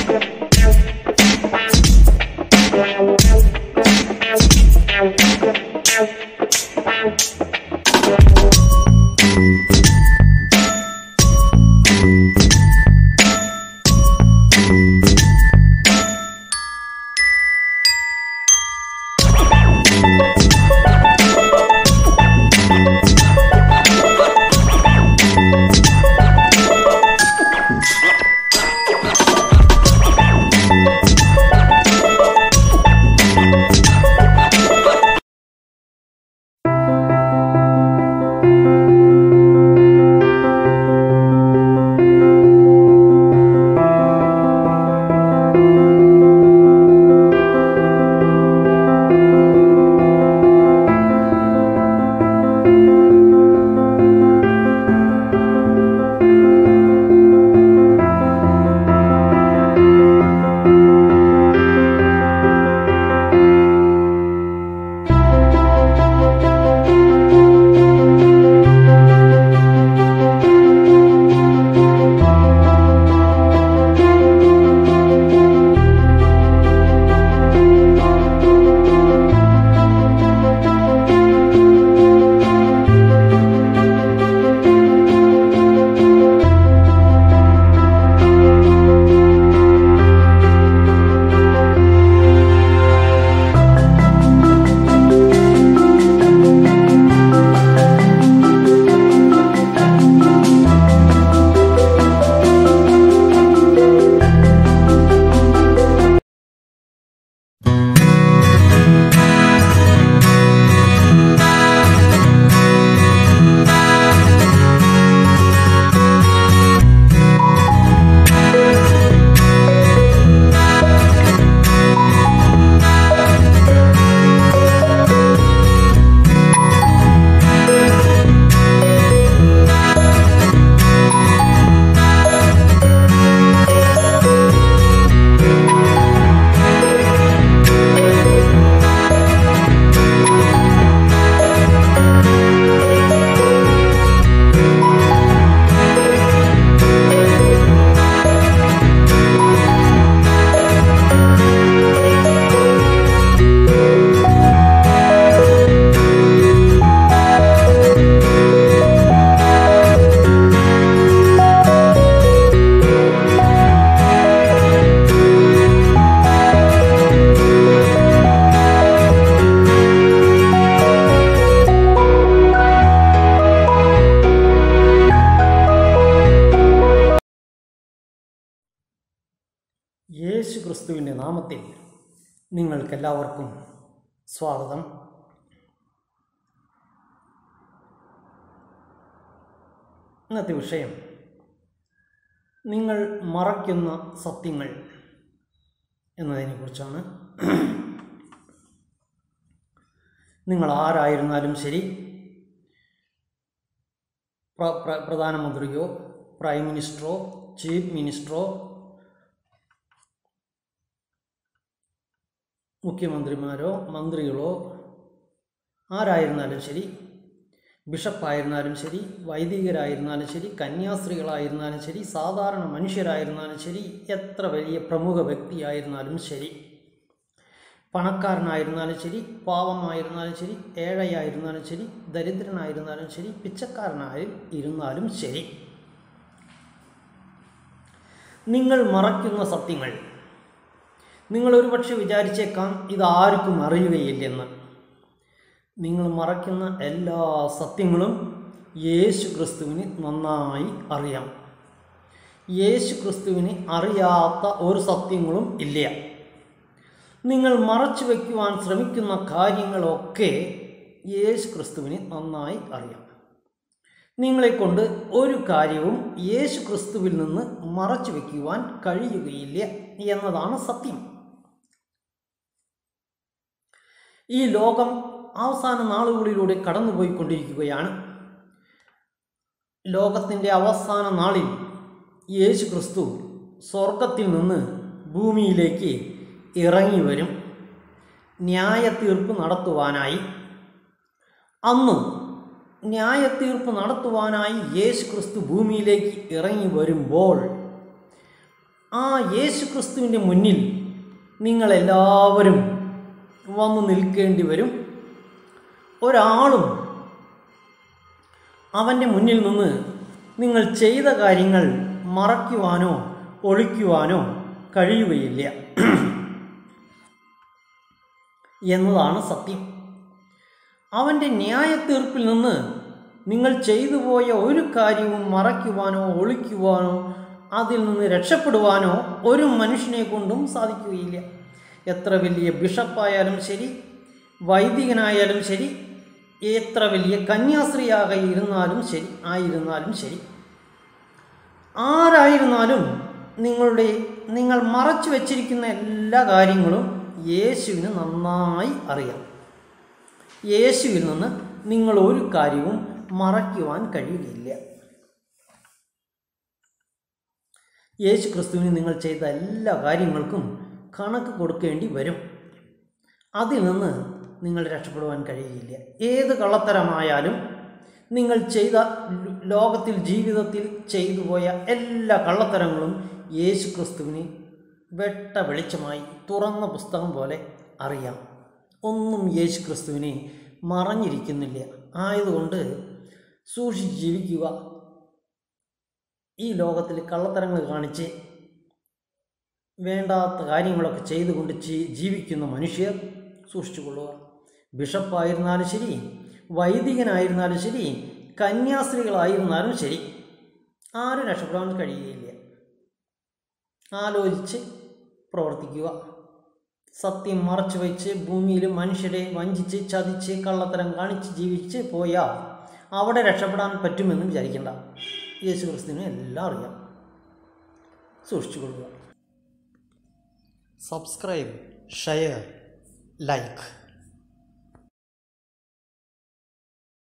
യേശു ക്രിസ്തുവിൻ്റെ നാമത്തിൽ നിങ്ങൾക്കെല്ലാവർക്കും സ്വാഗതം ഇന്നത്തെ വിഷയം നിങ്ങൾ മറയ്ക്കുന്ന സത്യങ്ങൾ എന്നതിനെക്കുറിച്ചാണ് നിങ്ങൾ ആരായിരുന്നാലും ശരി പ്ര- പ്ര- പ്രധാനമന്ത്രിയോ പ്രൈം മിനിസ്റ്ററോ ചീഫ് മിനിസ്റ്ററോ മുഖ്യമന്ത്രിമാരോ മന്ത്രികളോ ആരായിരുന്നാലും ശരി ബിഷപ്പായിരുന്നാലും ശരി വൈദികരായിരുന്നാലും ശരി കന്യാസ്ത്രീകളായിരുന്നാലും ശരി സാധാരണ മനുഷ്യരായിരുന്നാലും ശരി എത്ര വലിയ പ്രമുഖ വ്യക്തിയായിരുന്നാലും ശരി പണക്കാരനായിരുന്നാലും ശരി പാവമായിരുന്നാലും ശരി ഏഴയായിരുന്നാലും ശരി ദരിദ്രനായിരുന്നാലും ശരി പിച്ചക്കാരനായി ഇരുന്നാലും ശരി നിങ്ങൾ മറയ്ക്കുന്ന സത്യങ്ങൾ നിങ്ങൾ ഒരുപക്ഷെ വിചാരിച്ചേക്കാം ഇത് ആർക്കും അറിയുകയില്ലെന്ന് നിങ്ങൾ മറയ്ക്കുന്ന എല്ലാ സത്യങ്ങളും യേശു ക്രിസ്തുവിന് നന്നായി അറിയാം യേശു ക്രിസ്തുവിന് അറിയാത്ത ഒരു സത്യങ്ങളും ഇല്ല നിങ്ങൾ മറച്ചു വയ്ക്കുവാൻ ശ്രമിക്കുന്ന കാര്യങ്ങളൊക്കെ യേശു ക്രിസ്തുവിന് നന്നായി അറിയാം നിങ്ങളെക്കൊണ്ട് ഒരു കാര്യവും യേശു ക്രിസ്തുവിൽ നിന്ന് മറച്ചു വയ്ക്കുവാൻ കഴിയുകയില്ല എന്നതാണ് സത്യം ഈ ലോകം അവസാന നാളുകളിലൂടെ കടന്നുപോയിക്കൊണ്ടിരിക്കുകയാണ് ലോകത്തിൻ്റെ അവസാന നാളിൽ യേശു ക്രിസ്തു സ്വർഗത്തിൽ നിന്ന് ഭൂമിയിലേക്ക് ഇറങ്ങി വരും ന്യായത്തീർപ്പ് നടത്തുവാനായി അന്ന് ന്യായത്തീർപ്പ് നടത്തുവാനായി യേശു ക്രിസ്തു ഭൂമിയിലേക്ക് ഇറങ്ങി വരുമ്പോൾ ആ യേശു ക്രിസ്തുവിൻ്റെ മുന്നിൽ നിങ്ങളെല്ലാവരും വന്നു നിൽക്കേണ്ടി വരും ഒരാളും അവൻ്റെ മുന്നിൽ നിന്ന് നിങ്ങൾ ചെയ്ത കാര്യങ്ങൾ മറയ്ക്കുവാനോ ഒളിക്കുവാനോ കഴിയുകയില്ല എന്നതാണ് സത്യം അവൻ്റെ ന്യായത്തീർപ്പിൽ നിന്ന് നിങ്ങൾ ചെയ്തു പോയ ഒരു കാര്യവും മറയ്ക്കുവാനോ ഒളിക്കുവാനോ അതിൽ നിന്ന് രക്ഷപ്പെടുവാനോ ഒരു മനുഷ്യനെ കൊണ്ടും സാധിക്കുകയില്ല എത്ര വലിയ ബിഷപ്പായാലും ശരി വൈദികനായാലും ശരി എത്ര വലിയ കന്യാസ്ത്രീയാക ഇരുന്നാലും ശരി ആയിരുന്നാലും ശരി ആരായിരുന്നാലും നിങ്ങളുടെ നിങ്ങൾ മറച്ചു വച്ചിരിക്കുന്ന എല്ലാ കാര്യങ്ങളും യേശുവിന് നന്നായി അറിയാം യേശുവിൽ നിന്ന് നിങ്ങൾ ഒരു കാര്യവും മറയ്ക്കുവാൻ കഴിയുകയില്ല യേശു ക്രിസ്തുവിന് നിങ്ങൾ ചെയ്ത എല്ലാ കാര്യങ്ങൾക്കും കണക്ക് കൊടുക്കേണ്ടി വരും അതിൽ നിന്ന് നിങ്ങൾ രക്ഷപ്പെടുവാൻ കഴിയുകയില്ല ഏത് കള്ളത്തരമായാലും നിങ്ങൾ ചെയ്ത ലോകത്തിൽ ജീവിതത്തിൽ ചെയ്തു പോയ എല്ലാ കള്ളത്തരങ്ങളും യേശു ക്രിസ്തുവിന് വെട്ട വെളിച്ചമായി തുറന്ന പുസ്തകം പോലെ അറിയാം ഒന്നും യേശു ക്രിസ്തുവിനെ മറഞ്ഞിരിക്കുന്നില്ല ആയതുകൊണ്ട് സൂക്ഷിച്ച് ജീവിക്കുക ഈ ലോകത്തിൽ കള്ളത്തരങ്ങൾ കാണിച്ച് വേണ്ടാത്ത കാര്യങ്ങളൊക്കെ ചെയ്തുകൊണ്ട് ജീ- ജീവിക്കുന്ന മനുഷ്യർ സൂക്ഷിച്ചു കൊള്ളുക ബിഷപ്പായിരുന്നാലും ശരി വൈദികനായിരുന്നാലും ശരി കന്യാസ്ത്രീകളായിരുന്നാലും ശരി ആരും രക്ഷപ്പെടാൻ കഴിയുകയില്ല ആലോചിച്ച് പ്രവർത്തിക്കുക സത്യം മറച്ചു വെച്ച് ഭൂമിയിൽ മനുഷ്യരെ വഞ്ചിച്ച് ചതിച്ച് കള്ളത്തരം കാണിച്ച് ജീവിച്ച് പോയാൽ അവിടെ രക്ഷപ്പെടാൻ പറ്റുമെന്ന് വിചാരിക്കേണ്ട യേശു ക്രിസ്തുവിനെ എല്ലാം അറിയാം സൂക്ഷിച്ചു കൊള്ളുക സബ്സ്ക്രൈബ് ഷെയർ ലൈക്ക്